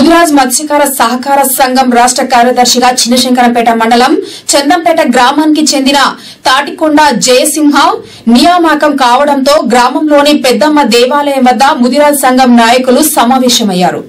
ముదిరాజ్ మత్స్యకార సహకార సంఘం రాష్ట్ర కార్యదర్శిగా చిన్నశంకరంపేట మండలం చందంపేట గ్రామానికి చెందిన తాటికొండ జయసింహ నియామకం కావడంతో గ్రామంలోని పెద్దమ్మ దేవాలయం వద్ద ముదిరాజ్ సంఘం నాయకులు సమావేశమయ్యారు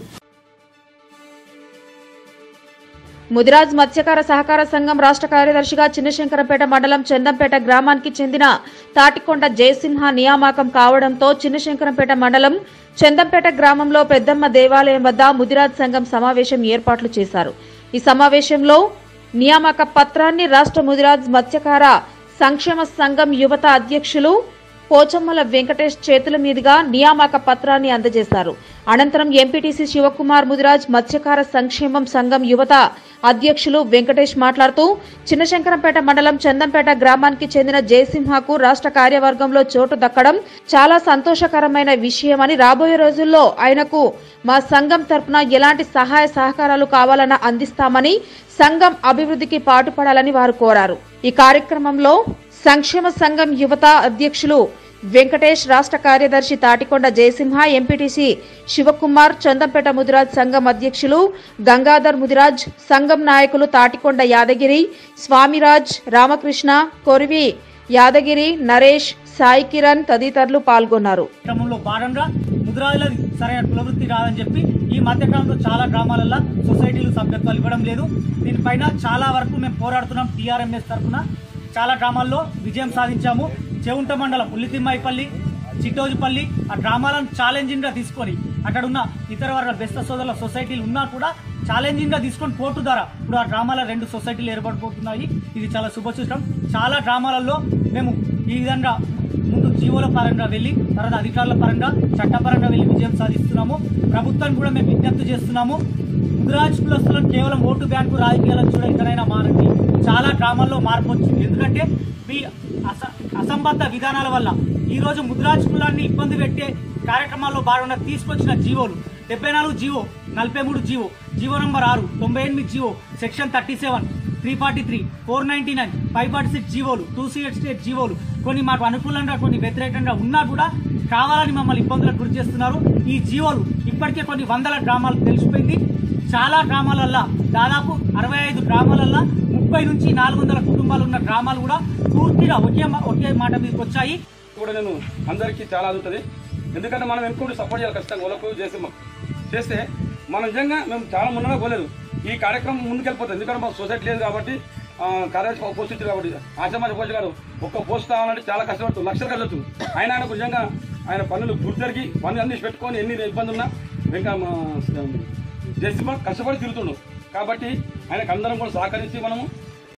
ముదిరాజ్ మత్స్యకార సహకార సంఘం రాష్ట్ర కార్యదర్శిగా చిన్నశంకరంపేట మండలం చందంపేట గ్రామానికి చెందిన తాటికొండ జయసింహ నియామకం కావడంతో చిన్నశంకరంపేట మండలం చందంపేట గ్రామంలో పెద్దమ్మ దేవాలయం వద్ద ముదిరాజ్ సంఘం సమావేశం ఏర్పాట్లు చేశారు ఈ సమావేశంలో నియామక పత్రాన్ని రాష్ట్ర ముదిరాజ్ మత్స్యకార సంక్షేమ సంఘం యువత అధ్యక్షులు పోచమ్మల వెంకటేష్ చేతుల మీదుగా నియామక పత్రాన్ని అందజేశారు అనంతరం ఎంపీటీసీ శివకుమార్ ముదిరాజ్ మత్స్యకార సంక్షేమం సంఘం యువత అధ్యక్షులు వెంకటేష్ మాట్లాడుతూ చిన్నశంకరంపేట మండలం చందంపేట గ్రామానికి చెందిన జయసింహకు రాష్ట్ర కార్యవర్గంలో చోటు దక్కడం చాలా సంతోషకరమైన విషయమని రాబోయే రోజుల్లో ఆయనకు మా సంఘం తరపున ఎలాంటి సహాయ సహకారాలు కావాలన్నా అందిస్తామని సంఘం అభివృద్ధికి పాటుపడాలని వారు కోరారు ఈ కార్యక్రమంలో సంక్షేమ సంఘం యువత అధ్యక్షులు వెంకటేష్ రాష్ట్ర కార్యదర్శి తాటికొండ జయసింహ ఎంపీటీసీ శివకుమార్ చందంపేట ముదిరాజ్ సంఘం అధ్యక్షులు గంగాధర్ ముదిరాజ్ సంఘం నాయకులు తాటికొండ యాదగిరి స్వామిరాజ్ రామకృష్ణ కొరివి యాదగిరి నరేష్ సాయి కిరణ్ తదితరులు పాల్గొన్నారు క్రమంలో భాగంగా ముద్రాలది సరైన కులవృత్తి రాదని చెప్పి ఈ మధ్యకాలంలో చాలా గ్రామాలలో సొసైటీలు సభ్యత్వాలు ఇవ్వడం లేదు దీనిపైన చాలా వరకు మేము పోరాడుతున్నాం టీఆర్ఎంఎస్ తరఫున చాలా గ్రామాల్లో విజయం సాధించాము చెవుంట మండలం ఉల్లితిమ్మాయిపల్లి చిట్టోజుపల్లి ఆ గ్రామాలను ఛాలెంజింగ్ గా తీసుకొని అక్కడ ఉన్న ఇతర వర్గాల బెస్త సోదరుల సొసైటీలు ఉన్నా కూడా ఛాలెంజింగ్ గా తీసుకొని కోర్టు ద్వారా ఇప్పుడు ఆ గ్రామాల రెండు సొసైటీలు ఏర్పడిపోతున్నాయి ఇది చాలా శుభసూచనం చాలా గ్రామాలలో మేము ఈ విధంగా ముందు జీవోల పరంగా వెళ్ళి తర్వాత అధికారుల పరంగా చట్టపరంగా వెళ్ళి విజయం సాధిస్తున్నాము ప్రభుత్వాన్ని కూడా మేము విజ్ఞప్తి చేస్తున్నాము ముదిరాజ్ కులస్తులను కేవలం ఓటు బ్యాంకు రాజకీయాలను చూడ ఇతరైనా మారండి చాలా గ్రామాల్లో మార్పు వచ్చింది ఎందుకంటే మీ అస అసంబద్ధ విధానాల వల్ల ఈ రోజు ముదిరాజ్ కులాన్ని ఇబ్బంది పెట్టే కార్యక్రమాల్లో భాగంగా తీసుకొచ్చిన జీవోలు డెబ్బై నాలుగు జీవో నలభై మూడు జీవో జీవో నంబర్ ఆరు తొంభై ఎనిమిది GO section thirty seven three forty three four ninety nine five forty six జీవోలు టూ సిక్స్ ఎయిట్ జీవోలు కొన్ని మాకు అనుకూలంగా కొన్ని వ్యతిరేకంగా ఉన్నా కూడా కావాలని మమ్మల్ని ఇబ్బందులకు గురి చేస్తున్నారు ఈ జీవోలు ఇప్పటికే కొన్ని వందల గ్రామాలకు తెలిసిపోయింది చాలా గ్రామాలల్లో దాదాపు అరవై ఐదు గ్రామాలల్లో ముప్పై నుంచి నాలుగు వందల కుటుంబాలు ఉన్న గ్రామాలు కూడా పూర్తిగా ఒకే మా- ఒకే మాట మీదకి వచ్చాయి కూడా నేను అందరికీ చాలా అందుతుంది ఎందుకంటే మనం ఎంతో సపోర్ట్ చేయాలి ఖచ్చితంగా వాళ్ళకు చేసి చేస్తే మనం నిజంగా మేము చాలా ముందుగా పోలేదు ఈ కార్యక్రమం ముందుకెళ్ళిపోతుంది ఎందుకంటే మా సొసైటీ లేదు కాబట్టి ఆ, కార్యదర్శి ఒక పోస్ట్ ఇచ్చారు కాబట్టి ఆశ్రమాజ పోస్ట్ గారు ఒక్క పోస్ట్ కావాలంటే చాలా కష్టపడుతుంది లక్షలు కట్టచ్చు ఆయన ఆయనకు నిజంగా ఆయన పనులు గుర్తెరిగి పనులు అన్ని పెట్టుకొని ఎన్ని ఇబ్బంది ఉన్నా ఇంకా మా జయసింహ కష్టపడి తిరుగుతుండు కాబట్టి ఆయనకు అందరం కూడా సహకరించి మనము